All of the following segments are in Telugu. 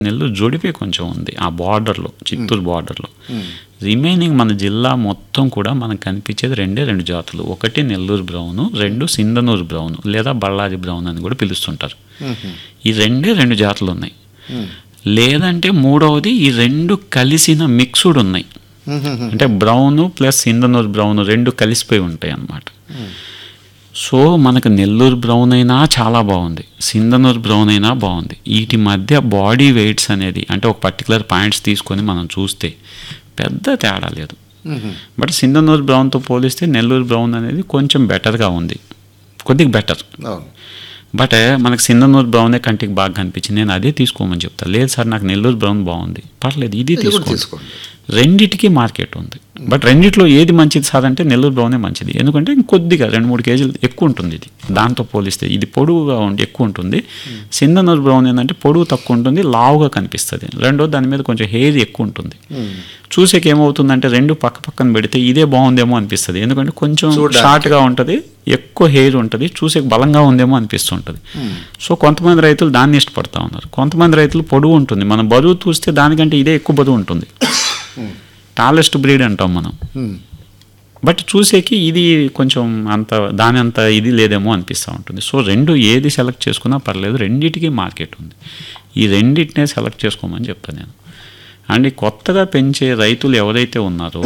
నెల్లూరు జుడిపి కొంచెం ఉంది ఆ బార్డర్లో చిత్తూరు బార్డర్లో రిమైనింగ్ మన జిల్లా మొత్తం కూడా మనకు కనిపించేది రెండే రెండు జాతులు ఒకటి నెల్లూరు బ్రౌను రెండు సింధనూరు బ్రౌన్ లేదా బళ్ళారి బ్రౌన్ అని కూడా పిలుస్తుంటారు ఈ రెండే రెండు జాతులు ఉన్నాయి లేదంటే మూడవది ఈ రెండు కలిసిన మిక్స్డ్ ఉన్నాయి అంటే బ్రౌన్ ప్లస్ సింధనూరు బ్రౌన్ రెండు కలిసిపోయి ఉంటాయి అన్నమాట సో మనకు నెల్లూరు బ్రౌన్ అయినా చాలా బాగుంది సింధనూరు బ్రౌన్ అయినా బాగుంది వీటి మధ్య బాడీ వెయిట్స్ అనేది అంటే ఒక పర్టికులర్ పాయింట్స్ తీసుకొని మనం చూస్తే పెద్ద తేడా లేదు బట్ సింధనూరు బ్రౌన్తో పోలిస్తే నెల్లూరు బ్రౌన్ అనేది కొంచెం బెటర్గా ఉంది కొద్దిగా బెటర్ అవును బట్ మనకు సింధనూరు బ్రౌనే కంటికి బాగా కనిపించింది నేను అదే తీసుకోమని చెప్తా లేదు సార్ నాకు నెల్లూరు బ్రౌన్ బాగుంది పర్లేదు ఇది ఇది కూడా తీసుకోండి తీసుకోండి రెండిటికి మార్కెట్ ఉంది బట్ రెండిట్లో ఏది మంచిది సార్ అంటే నెల్లూరు బ్రౌనే మంచిది ఎందుకంటే ఇంకొద్దిగా రెండు మూడు కేజీలు ఎక్కువ ఉంటుంది ఇది దాంతో పోలిస్తే ఇది పొడవుగా ఉండి ఎక్కువ ఉంటుంది సింధనూరు బ్రౌన్ ఏంటంటే పొడవు తక్కువ ఉంటుంది లావుగా కనిపిస్తుంది రెండో దాని మీద కొంచెం హెయిర్ ఎక్కువ ఉంటుంది చూసేకి ఏమవుతుందంటే రెండు పక్క పక్కన పెడితే ఇదే బాగుందేమో అనిపిస్తుంది ఎందుకంటే కొంచెం చూడ్డానికి. షార్ట్గా ఉంటుంది ఎక్కువ హెయిర్ ఉంటుంది చూసే బలంగా ఉందేమో అనిపిస్తుంటుంది సో కొంతమంది రైతులు దాన్ని ఇష్టపడతా ఉన్నారు కొంతమంది రైతులు పొడవు ఉంటుంది మనం బరువు చూస్తే దానికంటే ఇదే ఎక్కువ బరువు ఉంటుంది టాలెస్ట్ బ్రీడ్ అంటాం మనం Hmm. బట్ చూసేకి ఇది కొంచెం అంత దాని అంత ఇది లేదేమో అనిపిస్తూ ఉంటుంది సో రెండు ఏది సెలెక్ట్ చేసుకున్నా పర్లేదు రెండిటికి మార్కెట్ ఉంది ఈ రెండింటినే సెలెక్ట్ చేసుకోమని చెప్తాను నేను అండ్ ఈ కొత్తగా పెంచే రైతులు ఎవరైతే ఉన్నారో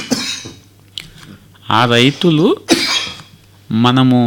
ఆ రైతులు మనము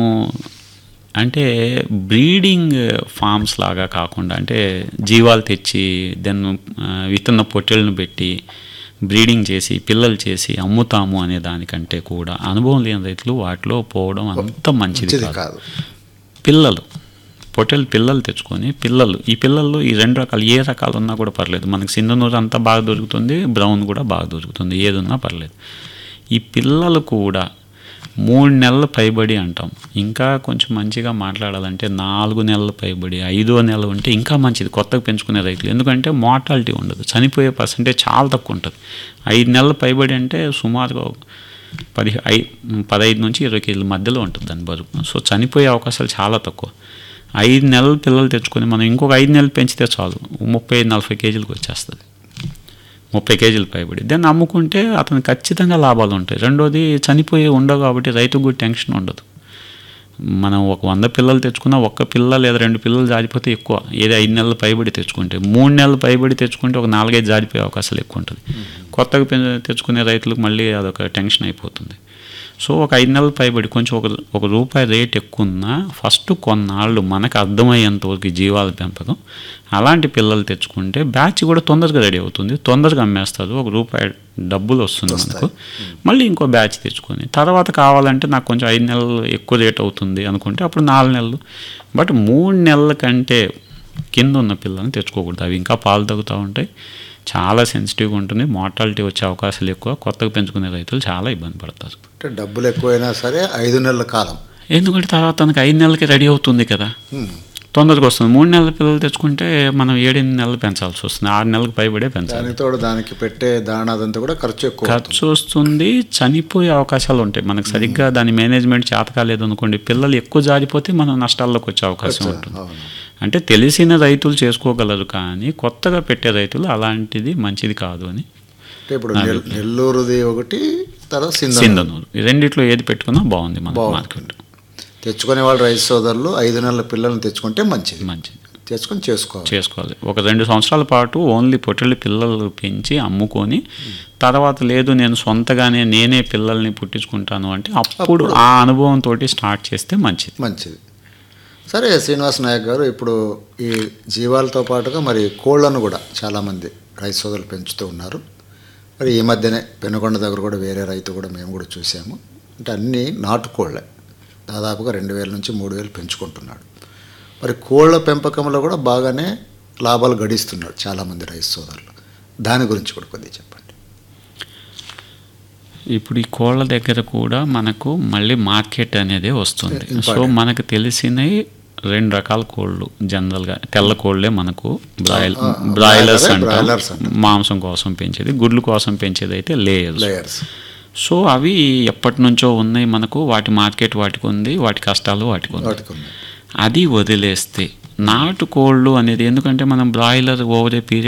అంటే బ్రీడింగ్ ఫార్మ్స్ లాగా కాకుండా అంటే జీవాలు తెచ్చి దెన్ విత్తన పొట్టెలను పెట్టి బ్రీడింగ్ చేసి పిల్లలు చేసి అమ్ముతాము అనే దానికంటే కూడా అనుభవం లేని రైతులు వాటిలో పోవడం అంత మంచిది మంచిది కాదు కాదు పిల్లలు పొట్టెలు పిల్లలు తెచ్చుకొని పిల్లలు ఈ పిల్లలు ఈ రెండు రకాలు ఏ రకాలు ఉన్నా కూడా పర్లేదు మనకి సింధనూరు అంతా బాగా దొరుకుతుంది బ్రౌన్ కూడా బాగా దొరుకుతుంది ఏది ఉన్నా పర్లేదు ఈ పిల్లలు కూడా మూడు నెలల పైబడి అంటాం ఇంకా కొంచెం మంచిగా మాట్లాడాలంటే నాలుగు నెలల పైబడి ఐదో నెల ఉంటే ఇంకా మంచిది కొత్తగా పెంచుకునే రైతులు ఎందుకంటే మార్టాలిటీ ఉండదు చనిపోయే పర్సంటేజ్ చాలా తక్కువ ఉంటుంది ఐదు నెలల పైబడి అంటే సుమారుగా ఒక పది ఐ పదహైదు నుంచి ఇరవై కేజీల మధ్యలో ఉంటుంది దాని బరువు సో చనిపోయే అవకాశాలు చాలా తక్కువ ఐదు నెలల పిల్లలు తెచ్చుకొని మనం ఇంకొక ఐదు నెలలు పెంచితే చాలు ముప్పై నలభై కేజీలకు వచ్చేస్తుంది ముప్పై కేజీలు పైబడి దాన్ని అమ్ముకుంటే అతనికి ఖచ్చితంగా లాభాలు ఉంటాయి రెండోది చనిపోయి ఉండవు కాబట్టి రైతుకు కూడా టెన్షన్ ఉండదు మనం ఒక వంద పిల్లలు తెచ్చుకున్నా ఒక్క పిల్ల లేదా రెండు పిల్లలు జారిపోతే ఎక్కువ ఏది ఐదు నెలలు పైబడి తెచ్చుకుంటే మూడు నెలలు పైబడి తెచ్చుకుంటే ఒక నాలుగైదు జారిపోయే అవకాశాలు ఎక్కువ ఉంటుంది కొత్తగా పె- తెచ్చుకునే రైతులకు మళ్ళీ అదొక టెన్షన్ అయిపోతుంది సో ఒక ఐదు నెలలు పైబడి కొంచెం ఒక ఒక రూపాయి రేట్ ఎక్కువ ఉన్నా ఫస్ట్ కొన్నాళ్ళు మనకు అర్థమయ్యేంత వరకు ఈ జీవాల పెంపకం అలాంటి పిల్లలు తెచ్చుకుంటే బ్యాచ్ కూడా తొందరగా రెడీ అవుతుంది తొందరగా అమ్మేస్తారు ఒక రూపాయి డబ్బులు వస్తుంది మనకు మళ్ళీ ఇంకో బ్యాచ్ తెచ్చుకొని తర్వాత కావాలంటే నాకు కొంచెం ఐదు నెలలు ఎక్కువ రేట్ అవుతుంది అనుకుంటే అప్పుడు నాలుగు నెలలు బట్ మూడు నెలల కంటే కింద ఉన్న పిల్లల్ని తెచ్చుకోకూడదు అవి ఇంకా పాలు తగ్గుతూ ఉంటాయి చాలా సెన్సిటివ్గా ఉంటుంది మార్టాలిటీ వచ్చే అవకాశాలు ఎక్కువ కొత్తగా పెంచుకునే రైతులు చాలా ఇబ్బంది పడతారు అంటే డబ్బులు ఎక్కువైనా సరే ఐదు నెలల కాలం ఎందుకంటే తర్వాత తనకి ఐదు నెలలకి రెడీ అవుతుంది కదా Hmm. తొందరగా వస్తుంది మూడు నెలల పిల్లలు తెచ్చుకుంటే మనం ఏడెనిమిది నెలలు పెంచాల్సి వస్తుంది ఆరు నెలలకు పైబడే పెంచాలి దానికి తోడు దానికి పెట్టే దాణా అదంతా కూడా ఖర్చు ఎక్కువ అవుతుంది. ఖర్చు వస్తుంది చనిపోయే అవకాశాలు ఉంటాయి మనకు సరిగ్గా దాని మేనేజ్మెంట్ చేత కాలేదు అనుకోండి పిల్లలు ఎక్కువ జారిపోతే మనం నష్టాల్లోకి వచ్చే అవకాశం ఉంటుంది అవును అంటే తెలిసిన రైతులు చేసుకోగలరు కానీ కొత్తగా పెట్టే రైతులు అలాంటిది మంచిది కాదు అని అంటే ఇప్పుడు నెల్- నెల్లూరుది ఒకటి తర్వాత సింధ సింధనూరు ఈ రెండిట్లో ఏది పెట్టుకున్నా బాగుంది మన బాగుంటుంది. మార్కెట్ తెచ్చుకునే వాళ్ళు రైతు సోదరులు ఐదు నెలల పిల్లల్ని తెచ్చుకుంటే మంచిది మంచిది తెచ్చుకొని చేసుకోవాలి చేసుకోవాలి ఒక రెండు సంవత్సరాల పాటు ఓన్లీ పొట్టెళ్ళి పిల్లలు పెంచి అమ్ముకొని తర్వాత లేదు నేను సొంతగానే నేనే పిల్లల్ని పుట్టించుకుంటాను అంటే అప్పుడు ఆ అనుభవంతో స్టార్ట్ చేస్తే మంచిది మంచిది సరే శ్రీనివాస్ నాయక్ గారు ఇప్పుడు ఈ జీవాలతో పాటుగా మరి కోళ్లను కూడా చాలామంది రైతు సోదరులు పెంచుతూ ఉన్నారు మరి ఈ మధ్యనే పెనుకొండ దగ్గర కూడా వేరే రైతు కూడా మేము కూడా చూసాము అంటే అన్నీ నాటుకోళ్ళే దాదాపుగా రెండు వేల నుంచి మూడు వేలు పెంచుకుంటున్నాడు మరి కోళ్ళ పెంపకంలో కూడా బాగానే లాభాలు గడిస్తున్నాడు చాలామంది రైతు సోదరులు దాని గురించి కూడా కొద్దిగా చెప్పండి ఇప్పుడు ఈ కోళ్ళ దగ్గర కూడా మనకు మళ్ళీ మార్కెట్ అనేది వస్తుంది సో Important. మనకు తెలిసినవి రెండు రకాల కోళ్ళు జనరల్గా తెల్ల కోళ్ళే మనకు బ్రాయిల్ ఆ, బ్రాయిలర్స్ బ్రాయిలరే, అంటాం బ్రాయిలర్స్ అంటాం. మాంసం కోసం పెంచేది గుడ్లు కోసం పెంచేది అయితే లేయర్స్ లేయర్స్ సో అవి ఎప్పటి నుంచో ఉన్నాయి మనకు వాటి మార్కెట్ వాటికి ఉంది వాటి కష్టాలు వాటికి ఉంది వాటికి ఉన్నాయి అది వదిలేస్తే నాటు కోళ్ళు అనేది ఎందుకంటే మనం బ్రాయిలర్ ఓవర్ ఏ పీరియడ్